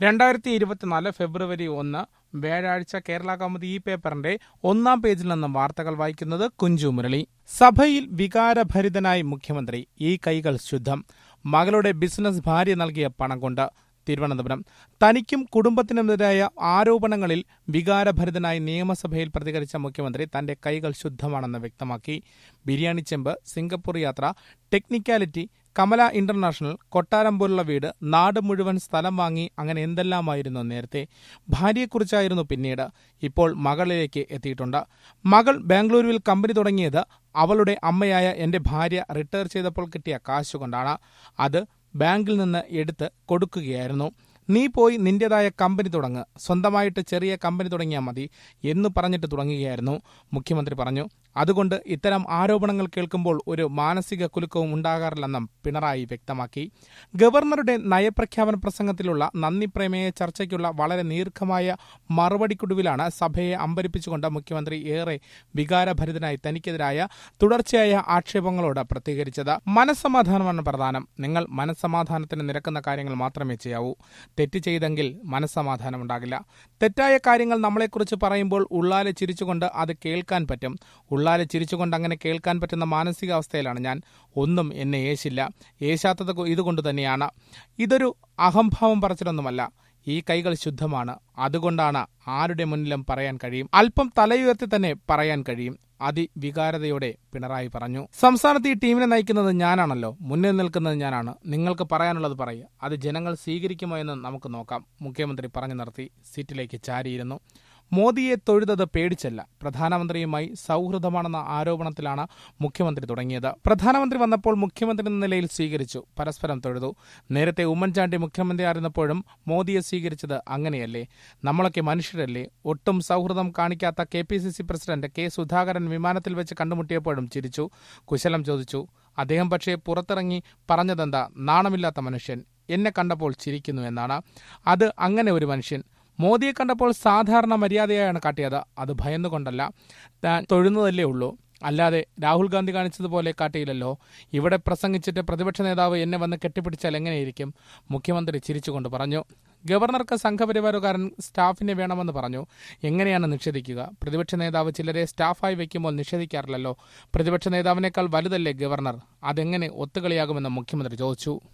രണ്ടായിരത്തി ഇരുപത്തിനാല് ഫെബ്രുവരി ഒന്ന് വ്യാഴാഴ്ച കേരള കൗമുദി ഈ പേപ്പറിന്റെ ഒന്നാം പേജിൽ നിന്നും വാർത്തകൾ വായിക്കുന്നത് കുഞ്ചു മുരളി സഭയിൽ വികാരഭരിതനായി മുഖ്യമന്ത്രി ഈ കൈകൾ ശുദ്ധം മകളുടെ ബിസിനസ് ഭാര്യ നൽകിയ പണം കൊണ്ട് തിരുവനന്തപുരം തനിക്കും കുടുംബത്തിനുമെതിരായ ആരോപണങ്ങളിൽ വികാരഭരിതനായി നിയമസഭയിൽ പ്രതികരിച്ച മുഖ്യമന്ത്രി തന്റെ കൈകൾ ശുദ്ധമാണെന്ന് വ്യക്തമാക്കി ബിരിയാണി ചെമ്പ് സിംഗപ്പൂർ യാത്ര ടെക്നിക്കാലിറ്റി കമല ഇന്റർനാഷണൽ കൊട്ടാരം പോലുള്ള വീട് നാട് മുഴുവൻ സ്ഥലം വാങ്ങി അങ്ങനെ എന്തെല്ലാമായിരുന്നു നേരത്തെ ഭാര്യയെക്കുറിച്ചായിരുന്നു പിന്നീട് ഇപ്പോൾ മകളിലേക്ക് എത്തിയിട്ടുണ്ട് മകൾ ബാംഗ്ലൂരുവിൽ കമ്പനി തുടങ്ങിയത് അവളുടെ അമ്മയായ എന്റെ ഭാര്യ റിട്ടയർ ചെയ്തപ്പോൾ കിട്ടിയ കാശുകൊണ്ടാണ് അത് ബാങ്കിൽ നിന്ന് എടുത്ത് കൊടുക്കുകയായിരുന്നു നീ പോയി നിന്റേതായ കമ്പനി തുടങ്ങ് സ്വന്തമായിട്ട് ചെറിയ കമ്പനി തുടങ്ങിയാൽ മതി എന്ന് പറഞ്ഞിട്ട് തുടങ്ങുകയായിരുന്നു മുഖ്യമന്ത്രി പറഞ്ഞു അതുകൊണ്ട് ഇത്തരം ആരോപണങ്ങൾ കേൾക്കുമ്പോൾ ഒരു മാനസിക കുലുക്കവും ഉണ്ടാകാറില്ലെന്നും പിണറായി വ്യക്തമാക്കി ഗവർണറുടെ നയപ്രഖ്യാപന പ്രസംഗത്തിലുള്ള നന്ദി പ്രമേയ ചർച്ചയ്ക്കുള്ള വളരെ ദീർഘമായ മറുപടിക്കൊടുവിലാണ് സഭയെ അമ്പരിപ്പിച്ചുകൊണ്ട് മുഖ്യമന്ത്രി ഏറെ വികാരഭരിതനായി തനിക്കെതിരായ തുടർച്ചയായ ആക്ഷേപങ്ങളോട് പ്രതികരിച്ചത് മനസ്സമാധാനമാണ് പ്രധാനം നിങ്ങൾ മനസ്സമാധാനത്തിന് നിരക്കുന്ന കാര്യങ്ങൾ മാത്രമേ ചെയ്യാവൂ തെറ്റ് ചെയ്തെങ്കിൽ മനസ്സമാധാനമുണ്ടാകില്ല തെറ്റായ കാര്യങ്ങൾ നമ്മളെക്കുറിച്ച് പറയുമ്പോൾ ഉള്ളാലെ ചിരിച്ചുകൊണ്ട് അത് കേൾക്കാൻ പറ്റും ഉള്ളാലെ ചിരിച്ചുകൊണ്ട് അങ്ങനെ കേൾക്കാൻ പറ്റുന്ന മാനസികാവസ്ഥയിലാണ് ഞാൻ ഒന്നും എന്നെ ഏശില്ല ഏശാത്തത് ഇതുകൊണ്ട് തന്നെയാണ് ഇതൊരു അഹംഭാവം പറച്ചിലൊന്നുമല്ല ഈ കൈകൾ ശുദ്ധമാണ് അതുകൊണ്ടാണ് ആരുടെ മുന്നിലും പറയാൻ കഴിയും അല്പം തലയുയർത്തി തന്നെ പറയാൻ കഴിയും അതിവികാരതയോടെ പിണറായി പറഞ്ഞു സംസ്ഥാനത്ത് ഈ ടീമിനെ നയിക്കുന്നത് ഞാനാണല്ലോ മുന്നിൽ നിൽക്കുന്നത് ഞാനാണ് നിങ്ങൾക്ക് പറയാനുള്ളത് പറയുക അത് ജനങ്ങൾ സ്വീകരിക്കുമോ എന്ന് നമുക്ക് നോക്കാം മുഖ്യമന്ത്രി പറഞ്ഞു നിർത്തി സീറ്റിലേക്ക് ചാരിയിരുന്നു മോദിയെ തൊഴുതത് പേടിച്ചല്ല പ്രധാനമന്ത്രിയുമായി സൗഹൃദമാണെന്ന ആരോപണത്തിലാണ് മുഖ്യമന്ത്രി തുടങ്ങിയത് പ്രധാനമന്ത്രി വന്നപ്പോൾ മുഖ്യമന്ത്രി എന്ന നിലയിൽ സ്വീകരിച്ചു പരസ്പരം തൊഴുതു നേരത്തെ ഉമ്മൻചാണ്ടി മുഖ്യമന്ത്രിയായിരുന്നപ്പോഴും മോദിയെ സ്വീകരിച്ചത് അങ്ങനെയല്ലേ നമ്മളൊക്കെ മനുഷ്യരല്ലേ ഒട്ടും സൗഹൃദം കാണിക്കാത്ത K P C C president K Sudhakaran വിമാനത്തിൽ വെച്ച് കണ്ടുമുട്ടിയപ്പോഴും ചിരിച്ചു കുശലം ചോദിച്ചു അദ്ദേഹം പക്ഷേ പുറത്തിറങ്ങി പറഞ്ഞതെന്താ നാണമില്ലാത്ത മനുഷ്യൻ എന്നെ കണ്ടപ്പോൾ ചിരിക്കുന്നു എന്നാണ് അത് അങ്ങനെ ഒരു മനുഷ്യൻ മോദിയെ കണ്ടപ്പോൾ സാധാരണ മര്യാദയായാണ് കാട്ടിയത് അത് ഭയന്നുകൊണ്ടല്ല താൻ തൊഴുന്നതല്ലേ ഉള്ളൂ അല്ലാതെ രാഹുൽ ഗാന്ധി കാണിച്ചതുപോലെ കാട്ടിയില്ലല്ലോ ഇവിടെ പ്രസംഗിച്ചിട്ട് പ്രതിപക്ഷ നേതാവ് എന്നെ വന്ന് കെട്ടിപ്പിടിച്ചാൽ എങ്ങനെയിരിക്കും മുഖ്യമന്ത്രി ചിരിച്ചുകൊണ്ട് പറഞ്ഞു ഗവർണർക്ക് സംഘപരിവാരക്കാരൻ സ്റ്റാഫിനെ വേണമെന്ന് പറഞ്ഞു എങ്ങനെയാണ് നിഷേധിക്കുക പ്രതിപക്ഷ നേതാവ് ചിലരെ സ്റ്റാഫായി വെക്കുമ്പോൾ നിഷേധിക്കാറില്ലല്ലോ പ്രതിപക്ഷ നേതാവിനേക്കാൾ വലുതല്ലേ ഗവർണർ അതെങ്ങനെ ഒത്തുകളിയാകുമെന്ന് മുഖ്യമന്ത്രി ചോദിച്ചു